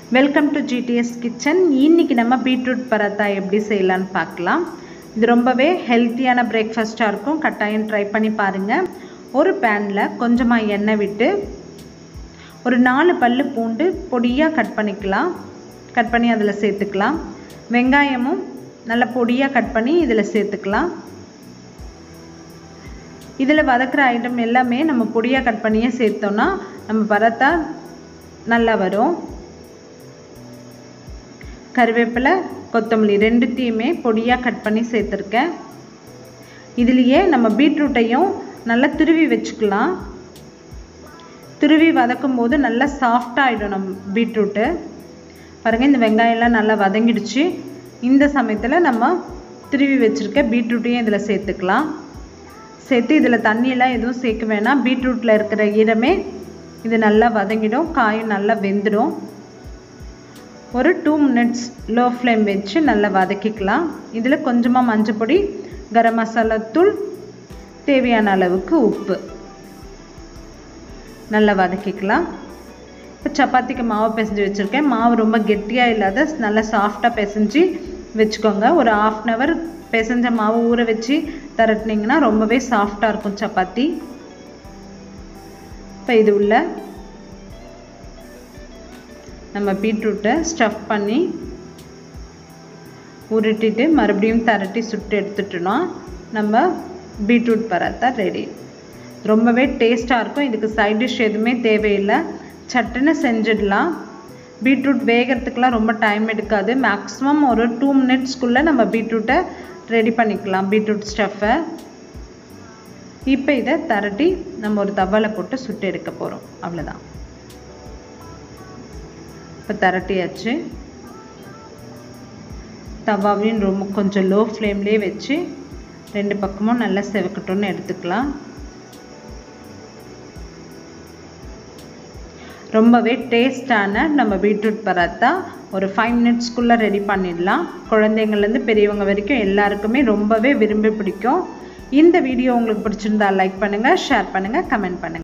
welcome to GDS kitchen இன்னைக்கு நம்ம beetroot paratha எப்படி செய்யலான்னு பார்க்கலாம் இது ரொம்பவே ஹெல்த்தியான பிரேக்ஃபாஸ்ட்டாக இருக்கும் கட்டாயம் ட்ரை பண்ணி பாருங்கள் ஒரு பேனில் கொஞ்சமாக எண்ணெய் விட்டு ஒரு நாலு பல்லு பூண்டு பொடியாக கட் பண்ணிக்கலாம் கட் பண்ணி அதில் சேர்த்துக்கலாம் வெங்காயமும் நல்லா பொடியாக கட் பண்ணி இதில் சேர்த்துக்கலாம் இதில் வதக்குற ஐட்டம் எல்லாமே நம்ம பொடியாக கட் பண்ணியே சேர்த்தோன்னா நம்ம பரத்தா நல்லா வரும் கருவேப்பிலை கொத்தமல்லி ரெண்டுத்தையுமே பொடியாக கட் பண்ணி சேர்த்துருக்கேன் இதுலேயே நம்ம பீட்ரூட்டையும் நல்லா துருவி வச்சுக்கலாம் துருவி வதக்கும் போது நல்லா சாஃப்டாகிடும் நம்ம பீட்ரூட்டு பாருங்கள் இந்த வெங்காயம்லாம் நல்லா வதங்கிடுச்சு இந்த சமயத்தில் நம்ம துருவி வச்சுருக்க பீட்ரூட்டையும் இதில் சேர்த்துக்கலாம் சேர்த்து இதில் தண்ணியெல்லாம் எதுவும் சேர்க்க வேணாம் பீட்ரூட்டில் இருக்கிற ஈரமே இது நல்லா வதங்கிடும் காயும் நல்லா வெந்துடும் ஒரு டூ மினிட்ஸ் லோ ஃப்ளேம் வச்சு நல்லா வதக்கிக்கலாம் இதில் கொஞ்சமாக மஞ்சள் பொடி கரம் மசாலா தூள் தேவையான அளவுக்கு உப்பு நல்லா வதக்கிக்கலாம் இப்போ சப்பாத்திக்கு மாவு பிசைஞ்சு வச்சுருக்கேன் மாவு ரொம்ப கெட்டியாக இல்லாத நல்லா சாஃப்டாக பிசைஞ்சு வச்சுக்கோங்க ஒரு ஆஃப் அன் ஹவர் பிசைஞ்ச மாவு ஊற வச்சு தரட்டினீங்கன்னா ரொம்பவே சாஃப்டாக இருக்கும் சப்பாத்தி இப்போ இது உள்ள நம்ம பீட்ரூட்டை ஸ்டஃப் பண்ணி உருட்டிட்டு மறுபடியும் தரட்டி சுட்டு எடுத்துட்டோன்னா நம்ம பீட்ரூட் பராத்தா ரெடி ரொம்பவே டேஸ்ட்டாக இருக்கும் இதுக்கு சைட் டிஷ் எதுவுமே தேவையில்லை சட்டுன்னு செஞ்சிடலாம் பீட்ரூட் வேகிறதுக்கெலாம் ரொம்ப டைம் எடுக்காது மேக்ஸிமம் ஒரு டூ மினிட்ஸ்க்குள்ளே நம்ம பீட்ரூட்டை ரெடி பண்ணிக்கலாம் பீட்ரூட் ஸ்டஃப்பை இப்போ இதை தரட்டி நம்ம ஒரு தவாவில் போட்டு சுட்டு எடுக்க போகிறோம் அவ்வளோதான் இப்போ தரட்டியாச்சு தவாவையும் ரொம்ப கொஞ்சம் லோ ஃப்ளேம்லேயே வச்சு ரெண்டு பக்கமும் நல்லா செவக்கட்டும்னு எடுத்துக்கலாம் ரொம்பவே டேஸ்டான நம்ம பீட்ரூட் பராத்தா ஒரு ஃபைவ் மினிட்ஸ்க்குள்ளே ரெடி பண்ணிடலாம் குழந்தைங்கள்லேருந்து பெரியவங்க வரைக்கும் எல்லாருக்குமே ரொம்பவே விரும்பி பிடிக்கும் இந்த வீடியோ உங்களுக்கு பிடிச்சிருந்தா லைக் பண்ணுங்கள் ஷேர் பண்ணுங்கள் கமெண்ட் பண்ணுங்கள்